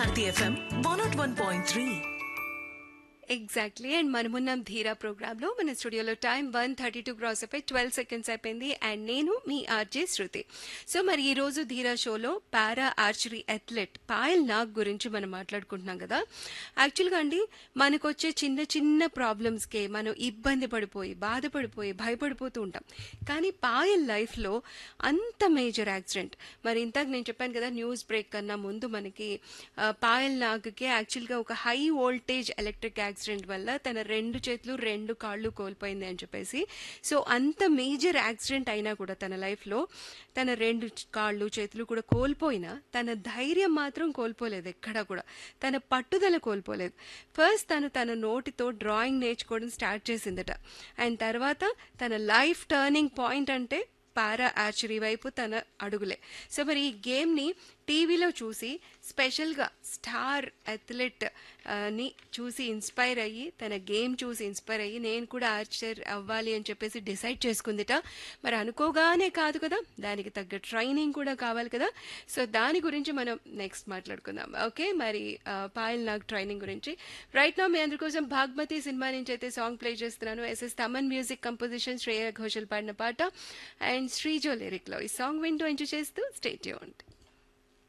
Bharati FM one naught one point three exactly and మనమున్నాం ధీరా ప్రోగ్రాంలో మన స్టూడియోలో time one thirty two cross అయిపోయి ట్వెల్వ్ సెకండ్స్ అయిపోయింది అండ్ నేను మీ ఆర్జే శృతి సో మరి ఈ రోజు ధీరా షోలో para archery athlete Payal Nag గురించి మనం మాట్లాడుకుంటున్నాం కదా యాక్చువల్గా అండి మనకు వచ్చే చిన్న చిన్న ప్రాబ్లమ్స్కే మనం ఇబ్బంది పడిపోయి బాధపడిపోయి భయపడిపోతూ ఉంటాం కానీ పాయల్ లైఫ్లో అంత మేజర్ యాక్సిడెంట్ మరి ఇంతకు నేను చెప్పాను కదా న్యూస్ బ్రేక్ కన్నా ముందు మనకి ఆ, పాయల్ నాగ్కి యాక్చువల్గా ఒక హై వోల్టేజ్ ఎలక్ట్రిక్ యాక్సిడెంట్ వల్ల తన రెండు చేతులు రెండు కాళ్ళు కోల్పోయింది అని చెప్పేసి సో అంత మేజర్ యాక్సిడెంట్ అయినా కూడా తన లైఫ్లో తన రెండు కాళ్ళు చేతులు కూడా కోల్పోయినా తన ధైర్యం మాత్రం కోల్పోలేదు ఎక్కడా కూడా తన పట్టుదల కోల్పోలేదు ఫస్ట్ తను తన నోటితో డ్రాయింగ్ నేర్చుకోవడం స్టార్ట్ చేసిందట అండ్ తర్వాత తన లైఫ్ టర్నింగ్ పాయింట్ అంటే పారా ఆర్చరీ వైపు తన అడుగులే సో మరి ఈ గేమ్ని టీవీలో చూసి స్పెషల్గా స్టార్ అథ్లెట్ ఆ, ని చూసి ఇన్స్పైర్ అయ్యి తన గేమ్ చూసి ఇన్స్పైర్ అయ్యి నేను కూడా ఆర్చర్ అవ్వాలి అని చెప్పేసి డిసైడ్ చేసుకుందిట మరి అనుకోగానే కాదు కదా దానికి తగ్గ ట్రైనింగ్ కూడా కావాలి కదా సో దాని గురించి మనం నెక్స్ట్ మాట్లాడుకుందాం ఓకే మరి ఆ, పాయల్ నాగ్ ట్రైనింగ్ గురించి రైట్ నా మీ అందరి కోసం భాగ్మతి సినిమా నుంచి అయితే సాంగ్ ప్లే చేస్తున్నాను S S Thaman music composition Shreya Ghoshal పాడిన పాట అండ్ శ్రీజో లిరిక్లో ఈ సాంగ్ వింటూ ఎంజాయ్ చేస్తూ స్టేట్ చేయండి